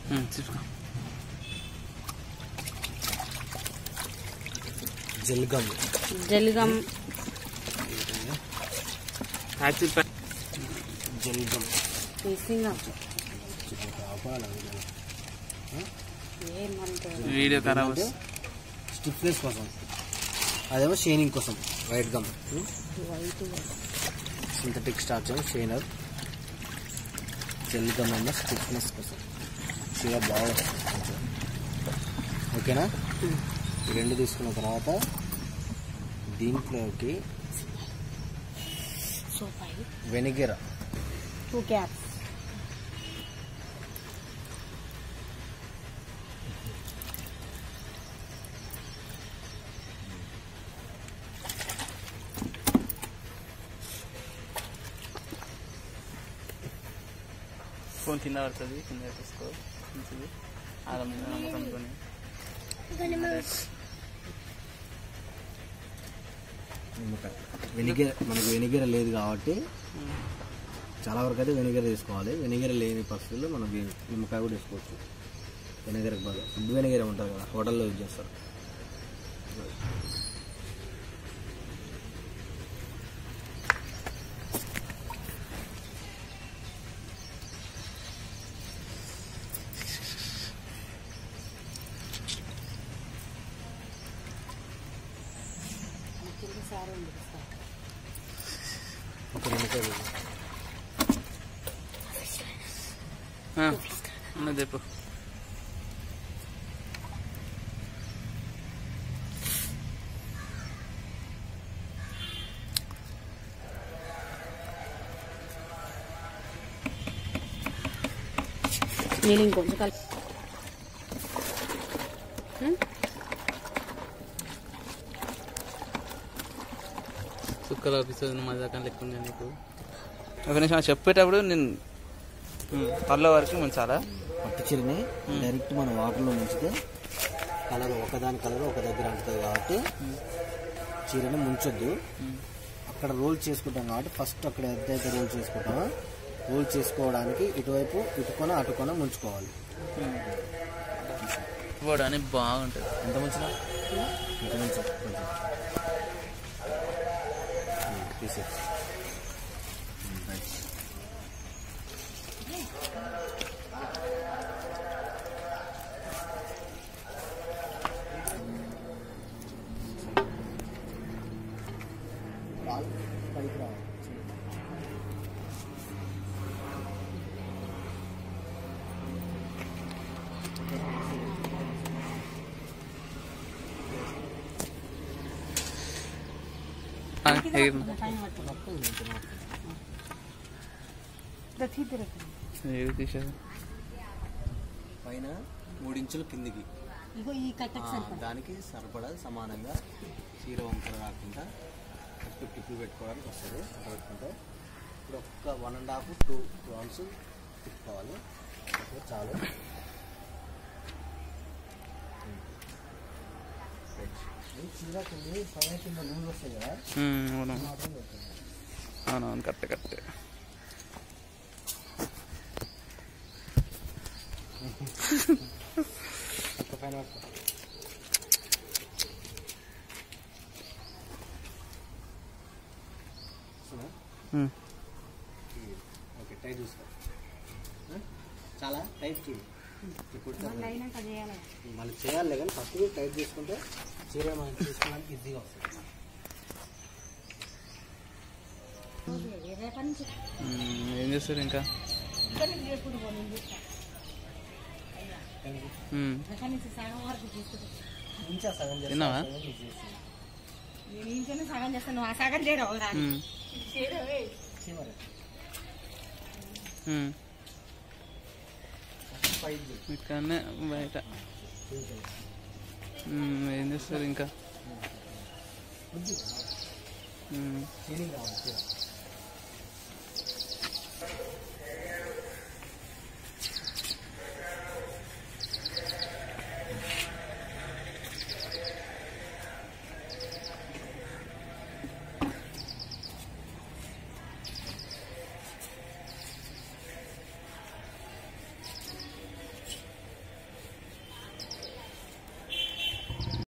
ఉమ్, తీసుకో జల్గమ్ జల్గం యాక్చువల్ ప్యా- జల్గమ్ మిస్సింగ్ ఆపాలి ఏమంటారు వీడియో ఖరాబ్ వస్తుంది స్టిఫ్నెస్ కోసం అదేమో షైనింగ్ కోసం white gum white synthetic starch ఏమో షైనర్ జెల్ గమ్ ఏమో స్టిఫ్నెస్ కోసం చాలా బాగా వస్తుంది కొంచెం. ఓకేనా ఈ రెండు తీసుకున్న తర్వాత దీంట్లోకి సో పై వెనిగర్ టూ క్యాప్స్ ఫోన్ కింద పడుతుంది కింద తీసుకో మంచిది అలా నమ్మకం నిమ్మకాయ వెనిగర్ మనకు వెనిగర్ లేదు కాబట్టి చాలా వరకు అయితే వెనిగర్ తీసుకోవాలి వెనిగర్ లేని పరిస్థితుల్లో మనం వే- నిమ్మకాయ కూడా వేసుకోవచ్చు వెనిగర్ బదులు ఫుడ్ వెనిగర్ ఉంటుంది కదా హోటల్లో యూజ్ చేస్తారు సార్ ఉంది ఒక నిమ్మకాయ వేయాలి. ఉన్నది చెప్పు నీళ్ళు ఇంకొంచెం కలిపి సుక్కలు అనిపిస్తుంది మజాకం లెక్క ఉంది నీకు ఒక నిమిషం అది చెప్పేటప్పుడు నేను పళ్ళ వరకు ముంచాలా పట్టు చీరని డైరెక్ట్ మనం వాటర్లో ముంచితే కలర్ ఒకదాని కలర్ ఒక దగ్గర అంటుతుంది కాబట్టి చీరని ముంచొద్దు అక్కడ రోల్ చేసుకుంటాం కాబట్టి ఫస్ట్ అక్కడ ఎంతైతే రోల్ చేసుకుంటామో రోల్ చేసుకోవడానికి ఇటువైపు ఇటుకొన అటుకొన ముంచుకోవాలి పోవడానికి బాగుంటుంది ఎంత ముంచినా ఇంత ముంచు కొంచెం ఉమ్, తీసేయ్. ఉమ్, రైట్. కాలు పైకి రావాలి. ఆ, ఎగిరిన. ఏవి తీసేది పైన మూడించులు కిందికి ఇగో ఈ కట్టకు ఆ, సరిపడా దానికి సరిపడా సమానంగా చీర వంకర రాకుండా టిప్పు టిప్పు పెట్టుకోవడానికి వస్తుంది అట్లా పెట్టుకుంటే ఇప్పుడు ఒక్క one and half two rounds తిప్పుకోవాలి అప్పుడు చాలు ఈ చీర కింద పైన కింద లూజ్ వస్తాయి కదా ఉమ్, అవును మాత్రం పెట్టండి. అవునవును కరెక్ట్ కరెక్ట్ ఒక్క పైన పట్టుకో. వస్తుందా? ఉమ్. ఓకే టైట్ చూసుకో ఆ? చాలా టైట్ చేయి ఇప్పుడు మళ్ళీ అయినాక చేయాలి మళ్ళీ చేయాలి కానీ ఫస్ట్ టైట్ చేసుకుంటే చీర మనం తీసుకోవడానికి ఈజీగా వస్తుంది రేపటి నుంచి ఉమ్, ఏం చేస్తారు ఇంకా ఇక్కడ నుంచి చేసుకుంటూ పో, నేను చూస్తా. ఉమ్, అక్కడి నుంచి సగం వరకు తీసుకుంటా ఇంకా సగం చేస్తే తిన్నావా? సగం నీకు చేస్తుంది. నేను ఇంట్లోనే సగం చేస్తాను నువ్వు ఆ సగం చేయరావు రా ఉమ్, చేయరావే చీమర ఉమ్. ఫైట్ చేయి. ఇక్కడనే బయట చూడు. ఉమ్, ఏం చేస్తారు ఇంకా బుద్ధి ఉమ్, ఫీలింగ్ రావాలి చీర